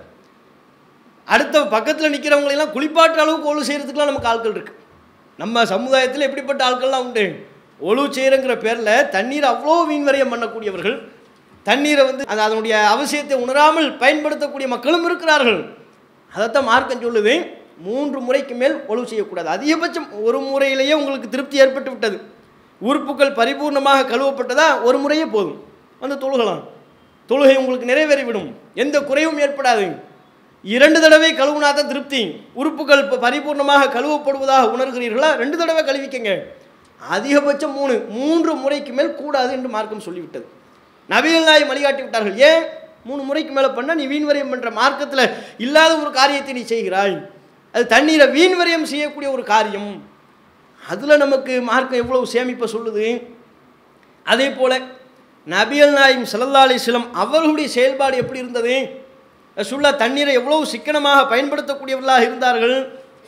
அடுத்த பக்கத்தில் நிற்கிறவங்களெல்லாம் குளிப்பாட்டுற அளவுக்கு ஒழு செய்கிறதுக்குலாம் நமக்கு ஆட்கள் இருக்குது நம்ம சமுதாயத்தில் எப்படிப்பட்ட ஆட்கள்லாம் உண்டு ஒழு செய்கிறங்கிற பேரில் தண்ணீர் அவ்வளோ வீண் வரையம் பண்ணக்கூடியவர்கள் தண்ணீரை வந்து அது அதனுடைய அவசியத்தை உணராமல் பயன்படுத்தக்கூடிய மக்களும் இருக்கிறார்கள் அதைத்தான் மார்க்கம் சொல்லுது மூன்று முறைக்கு மேல் ஒழுவு செய்யக்கூடாது அதிகபட்சம் ஒரு முறையிலேயே உங்களுக்கு திருப்தி ஏற்பட்டு விட்டது உறுப்புகள் பரிபூர்ணமாக கழுவப்பட்டதா ஒரு முறையே போதும் வந்து தொழுகலாம் தொழுகை உங்களுக்கு நிறைவேறிவிடும் எந்த குறைவும் ஏற்படாது இரண்டு தடவை கழுவுனா தான் திருப்தி உறுப்புகள் இப்போ பரிபூர்ணமாக கழுவப்படுவதாக உணர்கிறீர்களா ரெண்டு தடவை கழுவிக்கங்க அதிகபட்சம் மூணு மூன்று முறைக்கு மேல் கூடாது என்று மார்க்கம் சொல்லிவிட்டது நபிகள் நாய் வழிகாட்டி விட்டார்கள் ஏன் மூணு முறைக்கு மேலே பண்ணால் நீ வீண் வரையம் பண்ணுற மார்க்கத்தில் இல்லாத ஒரு காரியத்தை நீ செய்கிறாய் அது தண்ணீரை வீண் வரையம் செய்யக்கூடிய ஒரு காரியம் அதில் நமக்கு மார்க்கம் எவ்வளவு சேமிப்பை சொல்லுது அதே போல் நபிகள் நாயும் சல்லல்லா அலிஸ்லம் அவர்களுடைய செயல்பாடு எப்படி இருந்தது ரசுல்லா தண்ணீரை எவ்வளவு சிக்கனமாக பயன்படுத்தக்கூடியவர்களாக இருந்தார்கள்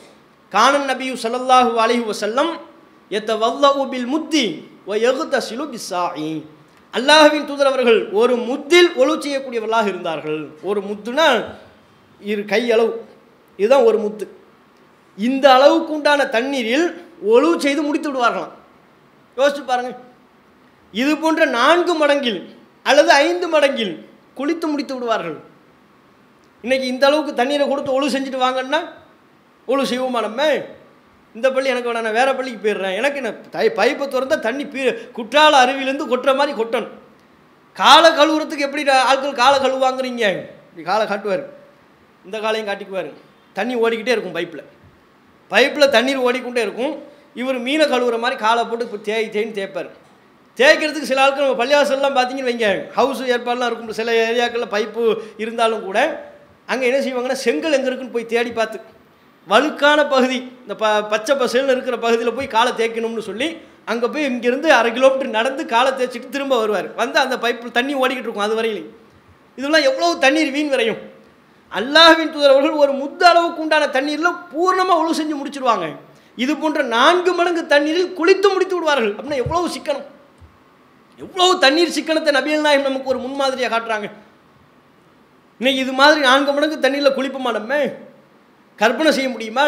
கானன் நபியு ஸல்லல்லாஹு அலைஹி வஸல்லம் எத்த வல்லவு பில் முத்தி ஒ எகுத்த சிலு பிஸ்ஸாஇ அல்லாஹ்வின் தூதர் அவர்கள் ஒரு முத்தில் ஒழு செய்யக்கூடியவர்களாக இருந்தார்கள் ஒரு முத்துனா இரு கை அளவு இதுதான் ஒரு முத்து இந்த அளவுக்கு உண்டான தண்ணீரில் ஒழு செய்து முடித்து விடுவார்களாம் யோசிச்சு பாருங்க இது போன்ற நான்கு மடங்கில் அல்லது ஐந்து மடங்கில் குளித்து முடித்து விடுவார்கள் இன்னைக்கு இந்த அளவுக்கு தண்ணீரை கொடுத்து ஒழு செஞ்சுட்டு வாங்கன்னா ஒழு செய்வோமா நம்ம இந்த பள்ளி எனக்கு வேணாம் நான் வேற பள்ளிக்கு போயிடுறேன் எனக்கு என்ன தை பைப்பை திறந்தா தண்ணி பீ குற்றால அருவியிலேருந்து கொட்டுற மாதிரி கொட்டணும் காலை கழுவுறதுக்கு எப்படி ஆட்கள் காலை கழுவாங்கிறீங்க இப்படி காலை காட்டுவார் இந்த காலையும் காட்டிக்குவார் தண்ணி ஓடிக்கிட்டே இருக்கும் பைப்பில் பைப்பில் தண்ணீர் ஓடிக்கொண்டே இருக்கும் இவர் மீனை கழுவுற மாதிரி காலை போட்டு இப்போ தேய் தேய்ன்னு தேய்ப்பார் தேய்க்கிறதுக்கு சில ஆட்கள் நம்ம பள்ளிவாசல்லாம் பார்த்தீங்கன்னு வைங்க ஹவுஸ் ஏற்பாடுலாம் இருக்கும் சில ஏரியாக்களில் பைப்பு இருந்தாலும் கூட அங்கே என்ன செய்வாங்கன்னா செங்கல் எங்கே இருக்குன்னு போய் தேடி பார்த்து வழுக்கான பகுதி இந்த ப பச்சை பசேல்னு இருக்கிற பகுதியில் போய் காலை தேய்க்கணும்னு சொல்லி அங்கே போய் இங்கேருந்து அரை கிலோமீட்டர் நடந்து காலை தேய்ச்சிட்டு திரும்ப வருவார் வந்து அந்த பைப்பில் தண்ணி ஓடிக்கிட்டு இருக்கும் அது வரையிலையும் இதெல்லாம் எவ்வளவு தண்ணீர் வீண் விரையும் அல்லாஹ்வின் தூதர் அவர்கள் ஒரு முத்த அளவுக்கு உண்டான தண்ணீரில் பூர்ணமாக ஒழு செஞ்சு முடிச்சிருவாங்க இது போன்ற நான்கு மடங்கு தண்ணீரில் குளித்து முடித்து விடுவார்கள் அப்படின்னா எவ்வளவு சிக்கனம் எவ்வளவு தண்ணீர் சிக்கனத்தை நபிகள் நாயகம் நமக்கு ஒரு முன்மாதிரியாக காட்டுறாங்க இன்னைக்கு இது மாதிரி நான்கு மடங்கு தண்ணீரில் குளிப்போமா நம்ம கற்பனை செய்ய முடியுமா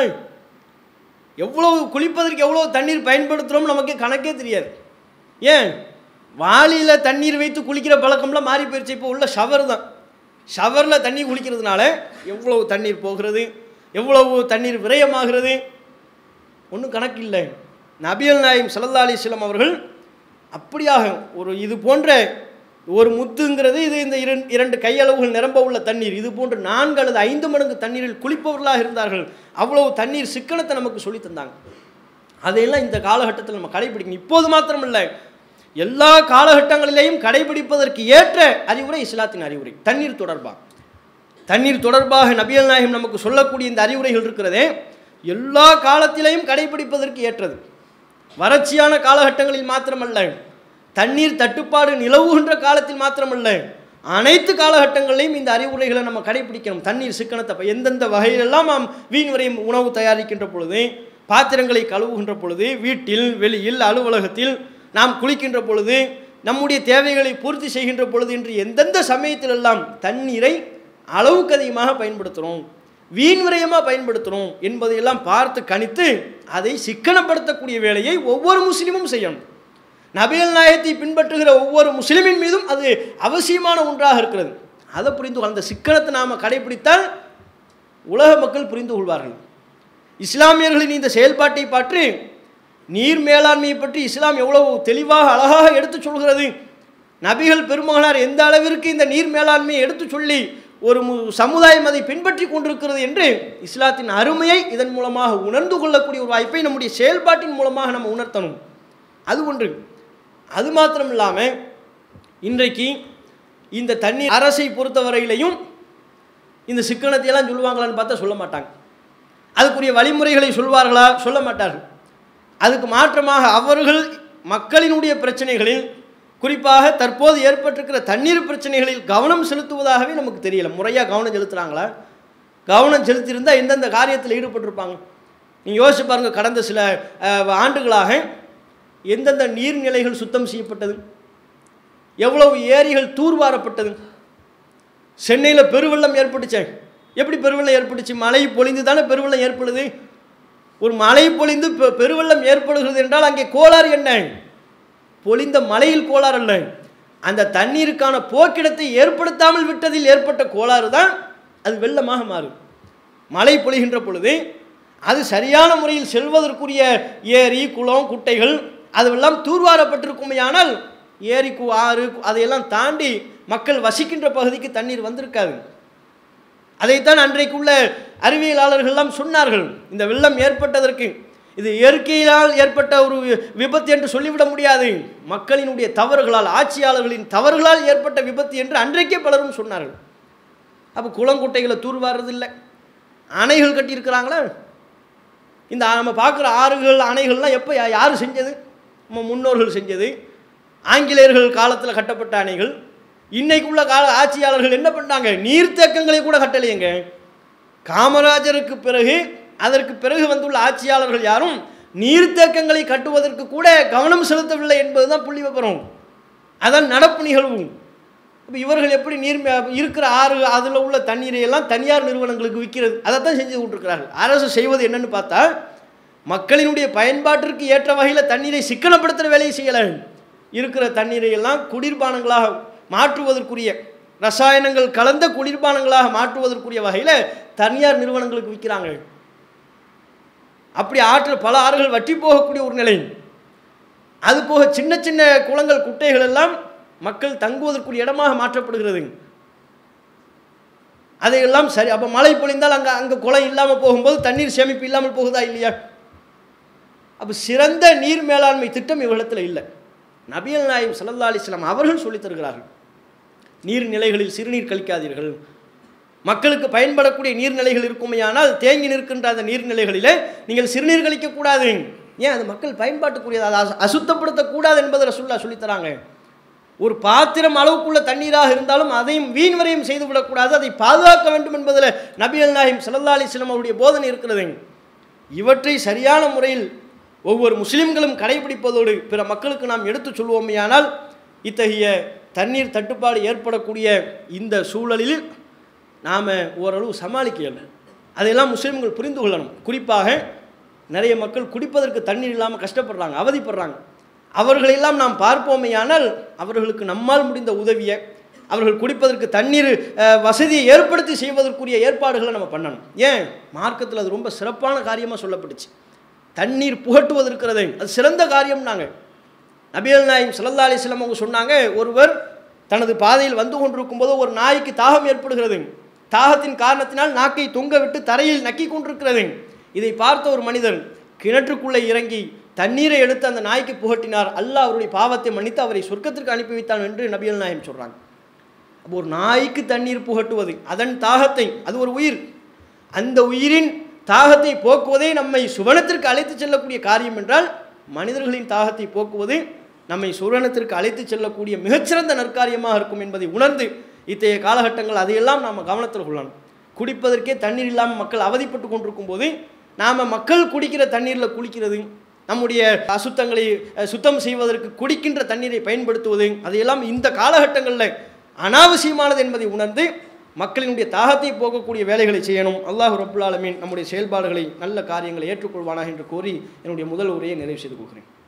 எவ்வளவு குளிப்பதற்கு எவ்வளோ தண்ணீர் பயன்படுத்துகிறோம் நமக்கு கணக்கே தெரியாது ஏன் வாளியில் தண்ணீர் வைத்து குளிக்கிற பழக்கம்லாம் மாறி போயிடுச்சு இப்போ உள்ள ஷவர் தான் ஷவரில் தண்ணி குளிக்கிறதுனால எவ்வளவு தண்ணீர் போகிறது எவ்வளவு தண்ணீர் விரயமாகிறது ஒன்றும் கணக்கு இல்லை நபியல் நாயம் சல்லல்லா அலிஸ்லாம் அவர்கள் அப்படியாக ஒரு இது போன்ற ஒரு முத்துங்கிறது இது இந்த இரண்டு இரண்டு கையளவுகள் நிரம்ப உள்ள தண்ணீர் இது போன்று நான்கு அல்லது ஐந்து மடங்கு தண்ணீரில் குளிப்பவர்களாக இருந்தார்கள் அவ்வளவு தண்ணீர் சிக்கனத்தை நமக்கு சொல்லி தந்தாங்க அதையெல்லாம் இந்த காலகட்டத்தில் நம்ம கடைபிடிக்கணும் இப்போது மாத்திரமில்லை எல்லா காலகட்டங்களிலேயும் கடைபிடிப்பதற்கு ஏற்ற அறிவுரை இஸ்லாத்தின் அறிவுரை தண்ணீர் தொடர்பாக தண்ணீர் தொடர்பாக நபியல் நாயகம் நமக்கு சொல்லக்கூடிய இந்த அறிவுரைகள் இருக்கிறதே எல்லா காலத்திலையும் கடைபிடிப்பதற்கு ஏற்றது வறட்சியான காலகட்டங்களில் மாத்திரமல்ல தண்ணீர் தட்டுப்பாடு நிலவுகின்ற காலத்தில் மாத்திரமல்ல அனைத்து காலகட்டங்களிலையும் இந்த அறிவுரைகளை நம்ம கடைபிடிக்கணும் தண்ணீர் சிக்கனத்தை அப்ப எந்தெந்த வகையிலெல்லாம் நாம் வீண் வரையும் உணவு தயாரிக்கின்ற பொழுது பாத்திரங்களை கழுவுகின்ற பொழுது வீட்டில் வெளியில் அலுவலகத்தில் நாம் குளிக்கின்ற பொழுது நம்முடைய தேவைகளை பூர்த்தி செய்கின்ற பொழுது என்று எந்தெந்த சமயத்திலெல்லாம் தண்ணீரை அளவுக்கு அதிகமாக பயன்படுத்துகிறோம் வீண் விரயமாக பயன்படுத்துகிறோம் என்பதையெல்லாம் பார்த்து கணித்து அதை சிக்கனப்படுத்தக்கூடிய வேலையை ஒவ்வொரு முஸ்லீமும் செய்யணும் நபிகள் நாயகத்தை பின்பற்றுகிற ஒவ்வொரு முஸ்லிமின் மீதும் அது அவசியமான ஒன்றாக இருக்கிறது அதை புரிந்து கொள் அந்த சிக்கனத்தை நாம் கடைபிடித்தால் உலக மக்கள் புரிந்து கொள்வார்கள் இஸ்லாமியர்களின் இந்த செயல்பாட்டை பற்றி நீர் மேலாண்மையை பற்றி இஸ்லாம் எவ்வளவு தெளிவாக அழகாக எடுத்துச் சொல்கிறது நபிகள் பெருமகனார் எந்த அளவிற்கு இந்த நீர் மேலாண்மையை எடுத்துச் சொல்லி ஒரு மு சமுதாயம் அதை பின்பற்றி கொண்டிருக்கிறது என்று இஸ்லாத்தின் அருமையை இதன் மூலமாக உணர்ந்து கொள்ளக்கூடிய ஒரு வாய்ப்பை நம்முடைய செயல்பாட்டின் மூலமாக நம்ம உணர்த்தணும் அது ஒன்று அது மாத்திரம் இல்லாமல் இன்றைக்கு இந்த தண்ணீர் அரசை பொறுத்தவரையிலையும் இந்த சிக்கனத்தையெல்லாம் சொல்லுவாங்களான்னு பார்த்தா சொல்ல மாட்டாங்க அதுக்குரிய வழிமுறைகளை சொல்வார்களா சொல்ல மாட்டார்கள் அதுக்கு மாற்றமாக அவர்கள் மக்களினுடைய பிரச்சனைகளில் குறிப்பாக தற்போது ஏற்பட்டிருக்கிற தண்ணீர் பிரச்சனைகளில் கவனம் செலுத்துவதாகவே நமக்கு தெரியல முறையாக கவனம் செலுத்துகிறாங்களா கவனம் செலுத்தியிருந்தால் எந்தெந்த காரியத்தில் ஈடுபட்டிருப்பாங்க நீங்கள் யோசிச்சு பாருங்கள் கடந்த சில அஹ், ஆண்டுகளாக எந்தெந்த நீர்நிலைகள் சுத்தம் செய்யப்பட்டது எவ்வளவு ஏரிகள் தூர்வாரப்பட்டது சென்னையில் பெருவெள்ளம் ஏற்பட்டுச்சே எப்படி பெருவெள்ளம் ஏற்பட்டுச்சு மழை பொழிந்து தானே பெருவெள்ளம் ஏற்படுது ஒரு மழை பொழிந்து பெ- பெருவெள்ளம் ஏற்படுகிறது என்றால் அங்கே கோளாறு என்ன பொழிந்த மழையில் கோளாறு அல்ல அந்த தண்ணீருக்கான போக்கிடத்தை ஏற்படுத்தாமல் விட்டதில் ஏற்பட்ட கோளாறு தான் அது வெள்ளமாக மாறும் மழை பொழிகின்ற பொழுது அது சரியான முறையில் செல்வதற்குரிய ஏரி குளம் குட்டைகள் அதுவெல்லாம் தூர்வாரப்பட்டிருக்குமையானால் ஏரி கு ஆறு கு- அதையெல்லாம் தாண்டி மக்கள் வசிக்கின்ற பகுதிக்கு தண்ணீர் வந்திருக்காது அதைத்தான் அன்றைக்குள்ள அறிவியலாளர்கள்லாம் சொன்னார்கள் இந்த வெள்ளம் ஏற்பட்டதற்கு இது இயற்கையினால் ஏற்பட்ட ஒரு விபத்து என்று சொல்லிவிட முடியாது மக்களினுடைய தவறுகளால் ஆட்சியாளர்களின் தவறுகளால் ஏற்பட்ட விபத்து என்று அன்றைக்கே பலரும் சொன்னார்கள் அப்போ குளங்குட்டைகளை தூர்வாடுறது இல்லை அணைகள் கட்டியிருக்கிறாங்களா இந்த நம்ம பார்க்குற ஆறுகள் அணைகள்லாம் எப்போ யா- யார் செஞ்சது நம்ம முன்னோர்கள் செஞ்சது ஆங்கிலேயர்கள் காலத்தில் கட்டப்பட்ட அணைகள் இன்னைக்குள்ள கால ஆட்சியாளர்கள் என்ன பண்ணாங்க நீர்த்தேக்கங்களை கூட கட்டலையேங்க காமராஜருக்கு பிறகு அதற்கு பிறகு வந்துள்ள ஆட்சியாளர்கள் யாரும் நீர்த்தேக்கங்களை கட்டுவதற்கு கூட கவனம் செலுத்தவில்லை என்பதுதான் புள்ளி விவரம் அதான் நடப்பு நிகழ்வு இப்போ இவர்கள் எப்படி நீர் மே- இருக்கிற ஆறு அதில் உள்ள தண்ணீரை எல்லாம் தனியார் நிறுவனங்களுக்கு விற்கிறது அதைத்தான் செஞ்சு கொண்டிருக்கிறார்கள் அரசு செய்வது என்னன்னு பார்த்தா மக்களினுடைய பயன்பாட்டிற்கு ஏற்ற வகையில் தண்ணீரை சிக்கனப்படுத்துகிற வேலையை செய்யலை இருக்கிற தண்ணீரை எல்லாம் குளிர்பானங்களாக மாற்றுவதற்குரிய ரசாயனங்கள் கலந்த குளிர்பானங்களாக மாற்றுவதற்குரிய வகையில் தனியார் நிறுவனங்களுக்கு விற்கிறாங்க அப்படி ஆற்றில் பல ஆறுகள் வற்றி போகக்கூடிய ஒரு நிலை அது போக சின்ன சின்ன குளங்கள் குட்டைகள் எல்லாம் மக்கள் தங்குவதற்குரிய இடமாக மாற்றப்படுகிறது அதையெல்லாம் சரி அப்போ மழை பொழிந்தால் அங்கே அங்கே குளம் இல்லாமல் போகும்போது தண்ணீர் சேமிப்பு இல்லாமல் போகுதா இல்லையா அப்போ சிறந்த நீர் மேலாண்மை திட்டம் இவ்விடத்தில் இல்லை நபியல் நாயம் ஸல்லல்லாஹு அலைஹி வஸல்லம் அவர்கள் சொல்லித் தருகிறார்கள் நீர்நிலைகளில் சிறுநீர் கழிக்காதீர்கள் மக்களுக்கு பயன்படக்கூடிய நீர்நிலைகள் இருக்குமையானால் தேங்கி நிற்கின்ற அந்த நீர்நிலைகளிலே நீங்கள் சிறுநீர் கழிக்கக்கூடாது ஏன் அது மக்கள் பயன்பாட்டுக்குரியது அதை அசு- அசுத்தப்படுத்தக்கூடாது என்பதை ரசுல்லா சொல்லித்தராங்க ஒரு பாத்திரம் அளவுக்குள்ள தண்ணீராக இருந்தாலும் அதையும் வீண் வரையும் செய்து விடக்கூடாது அதை பாதுகாக்க வேண்டும் என்பதில் நபிகள் நாயம் ஸல்லல்லாஹு அலைஹி வஸல்லம் அவருடைய போதனை இருக்கிறது இவற்றை சரியான முறையில் ஒவ்வொரு முஸ்லிம்களும் கடைபிடிப்பதோடு பிற மக்களுக்கு நாம் எடுத்துச் சொல்வோமேயானால் இத்தகைய தண்ணீர் தட்டுப்பாடு ஏற்படக்கூடிய இந்த சூழலில் நாம் ஓரளவு சமாளிக்க இயலும் அதையெல்லாம் முஸ்லிம்கள் புரிந்து கொள்ளணும் குறிப்பாக நிறைய மக்கள் குடிப்பதற்கு தண்ணீர் இல்லாமல் கஷ்டப்படுறாங்க அவதிப்படுறாங்க அவர்களெல்லாம் நாம் பார்ப்போமேயானால் அவர்களுக்கு நம்மால் முடிந்த உதவியை அவர்கள் குடிப்பதற்கு தண்ணீர் அஹ், வசதியை ஏற்படுத்தி செய்வதற்குரிய ஏற்பாடுகளை நம்ம பண்ணணும் ஏன் மார்க்கத்தில் அது ரொம்ப சிறப்பான காரியமாக சொல்லப்பட்டுச்சு தண்ணீர் புகட்டுவது இருக்கிறது அது சிறந்த காரியம்னாங்க நபிகள் நாயம் ஸல்லல்லாஹு அலைஹி வஸல்லம் அவங்க சொன்னாங்க ஒருவர் தனது பாதையில் வந்து கொண்டிருக்கும்போது ஒரு நாய்க்கு தாகம் ஏற்படுகிறது தாகத்தின் காரணத்தினால் நாக்கை தொங்க விட்டு தரையில் நக்கி கொண்டிருக்கிறது இதை பார்த்த ஒரு மனிதன் கிணற்றுக்குள்ளே இறங்கி தண்ணீரை எடுத்து அந்த நாய்க்கு புகட்டினார் அல்லாஹ் அவருடைய பாவத்தை மன்னித்து அவரை சொர்க்கத்திற்கு அனுப்பி வைத்தான் என்று நபிகள் நாயம் சொல்கிறாங்க அப்போ ஒரு நாய்க்கு தண்ணீர் புகட்டுவது அதன் தாகத்தை அது ஒரு உயிர் அந்த உயிரின் தாகத்தை போக்குவதே நம்மை சுவனத்திற்கு அழைத்து செல்லக்கூடிய காரியம் என்றால் மனிதர்களின் தாகத்தை போக்குவது நம்மை சுவனத்திற்கு அழைத்து செல்லக்கூடிய மிகச்சிறந்த நற்காரியமாக இருக்கும் என்பதை உணர்ந்து இத்தகைய காலகட்டங்கள் அதையெல்லாம் நாம் கவனத்தில் கொள்ளணும் குடிப்பதற்கே தண்ணீர் இல்லாமல் மக்கள் அவதிப்பட்டு கொண்டிருக்கும் போது நாம் மக்கள் குடிக்கிற தண்ணீரில் குளிக்கிறது நம்முடைய அசுத்தங்களை அஹ், சுத்தம் செய்வதற்கு குடிக்கின்ற தண்ணீரை பயன்படுத்துவது அதையெல்லாம் இந்த காலகட்டங்களில் அனாவசியமானது என்பதை உணர்ந்து மக்களினுடைய தாகத்தை போக்கக்கூடிய வேலைகளை செய்யணும் அல்லாஹ் ரப்புல் ஆலமீன் நம்முடைய செயல்பாடுகளை நல்ல காரியங்களை ஏற்றுக்கொள்வானாக என்று கூறி என்னுடைய முதல் உரையை நிறைவு செய்து கொள்கிறேன்